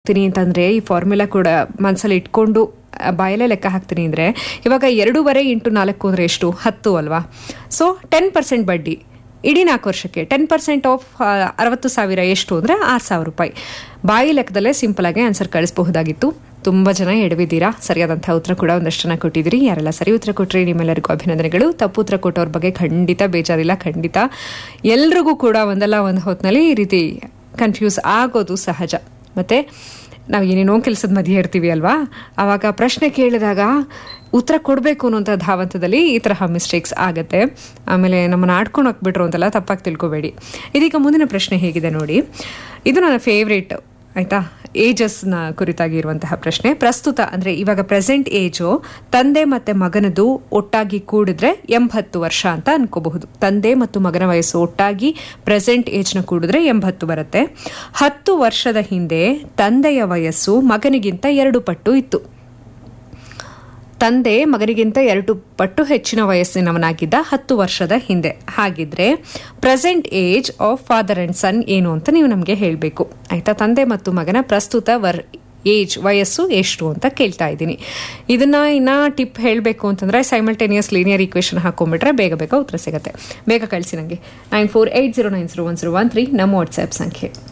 ಹಾಕ್ತೀನಿ ಅಂತಂದ್ರೆ ಈ ಫಾರ್ಮುಲಾ ಕೂಡ ಮನಸ್ಸಲ್ಲಿ ಇಟ್ಕೊಂಡು ಆ, ಬಾಯಲ್ಲೇ ಲೆಕ್ಕ ಹಾಕ್ತೀನಿ ಅಂದ್ರೆ ಇವಾಗ ಎರಡೂವರೆ ಇಂಟು ನಾಲ್ಕು ಅಂದ್ರೆ ಎಷ್ಟು ಹತ್ತು ಅಲ್ವಾ ಸೊ ಟೆನ್ ಪರ್ಸೆಂಟ್ ಬಡ್ಡಿ ಇಡೀ ನಾಲ್ಕು ವರ್ಷಕ್ಕೆ ಟೆನ್ ಪರ್ಸೆಂಟ್ ಆಫ್ ಅರವತ್ತು ಸಾವಿರ ಎಷ್ಟು ಅಂದ್ರೆ ಆರು ಸಾವಿರ ರೂಪಾಯಿ ಬಾಯಿ ಲೆಕ್ಕದಲ್ಲೇ ಸಿಂಪಲ್ ಆಗಿ ಆನ್ಸರ್ ಕಳಿಸಬಹುದಾಗಿತ್ತು ತುಂಬಾ ಜನ ಎಡವಿದ್ದೀರಾ ಸರಿಯಾದಂತಹ ಉತ್ತರ ಕೂಡ ಒಂದಷ್ಟು ಜನ ಕೊಟ್ಟಿದ್ದೀರಿ ಯಾರೆಲ್ಲ ಸರಿ ಉತ್ತರ ಕೊಟ್ಟರೆ ನಿಮ್ಮೆಲ್ಲರಿಗೂ ಅಭಿನಂದನೆಗಳು ತಪ್ಪು ಉತ್ತರ ಕೊಟ್ಟವ್ರ ಬಗ್ಗೆ ಖಂಡಿತ ಬೇಜಾರಿಲ್ಲ ಖಂಡಿತ ಎಲ್ರಿಗೂ ಕೂಡ ಒಂದಲ್ಲ ಒಂದು ಹೊತ್ತಿನಲ್ಲಿ ಈ ರೀತಿ ಕನ್ಫ್ಯೂಸ್ ಆಗೋದು ಸಹಜ ಮತ್ತೆ ನಾವು ಏನೇನೋ ಕೆಲಸದ ಮಧ್ಯೆ ಇರ್ತೀವಿ ಅಲ್ವಾ ಆವಾಗ ಪ್ರಶ್ನೆ ಕೇಳಿದಾಗ ಉತ್ತರ ಕೊಡಬೇಕು ಅನ್ನೋಂಥ ಧಾವಂತದಲ್ಲಿ ಈ ತರಹ ಮಿಸ್ಟೇಕ್ಸ್ ಆಗತ್ತೆ ಆಮೇಲೆ ನಮ್ಮನ್ನು ಆಡ್ಕೊಂಡು ಹೋಗ್ಬಿಟ್ರು ಅಂತೆಲ್ಲ ತಪ್ಪಾಗಿ ತಿಳ್ಕೊಬೇಡಿ ಇದೀಗ ಮುಂದಿನ ಪ್ರಶ್ನೆ ಹೇಗಿದೆ ನೋಡಿ ಇದು ನನ್ನ ಫೇವ್ರೇಟ್ ಆಯ್ತಾ ಏಜಸ್ನ ಕುರಿತಾಗಿ ಇರುವಂತಹ ಪ್ರಶ್ನೆ ಪ್ರಸ್ತುತ ಅಂದ್ರೆ ಇವಾಗ ಪ್ರೆಸೆಂಟ್ ಏಜು ತಂದೆ ಮತ್ತೆ ಮಗನದು ಒಟ್ಟಾಗಿ ಕೂಡಿದ್ರೆ ಎಂಬತ್ತು ವರ್ಷ ಅಂತ ಅನ್ಕೋಬಹುದು ತಂದೆ ಮತ್ತು ಮಗನ ವಯಸ್ಸು ಒಟ್ಟಾಗಿ ಪ್ರೆಸೆಂಟ್ ಏಜ್ನ ಕೂಡಿದ್ರೆ ಎಂಬತ್ತು ಬರುತ್ತೆ ಹತ್ತು ವರ್ಷದ ಹಿಂದೆ ತಂದೆಯ ವಯಸ್ಸು ಮಗನಿಗಿಂತ ಎರಡು ಪಟ್ಟು ಇತ್ತು ತಂದೆ ಮಗನಿಗಿಂತ ಎರಡು ಪಟ್ಟು ಹೆಚ್ಚಿನ ವಯಸ್ಸಿನವನಾಗಿದ್ದ ಹತ್ತು ವರ್ಷದ ಹಿಂದೆ ಹಾಗಿದ್ರೆ present age of father and son ಏನು ಅಂತ ನೀವು ನಮಗೆ ಹೇಳಬೇಕು ಆಯ್ತಾ ತಂದೆ ಮತ್ತು ಮಗನ ಪ್ರಸ್ತುತ ವರ್ ಏಜ್ ವಯಸ್ಸು ಎಷ್ಟು ಅಂತ ಕೇಳ್ತಾ ಇದ್ದೀನಿ ಇದನ್ನ ಇನ್ನ ಟಿಪ್ ಹೇಳಬೇಕು ಅಂತಂದ್ರೆ ಸೈಮಲ್ಟೇನಿಯಸ್ ಲೀನಿಯರ್ ಈಕ್ವೇಶನ್ ಹಾಕೊಂಡ್ಬಿಟ್ರೆ ಬೇಗ ಬೇಗ ಉತ್ತರ ಸಿಗುತ್ತೆ ಬೇಗ ಕಳಿಸಿ ನನಗೆ nine four eight zero nine zero one zero one three ನಮ್ಮ ವಾಟ್ಸ್ಆ್ಯಪ್ ಸಂಖ್ಯೆ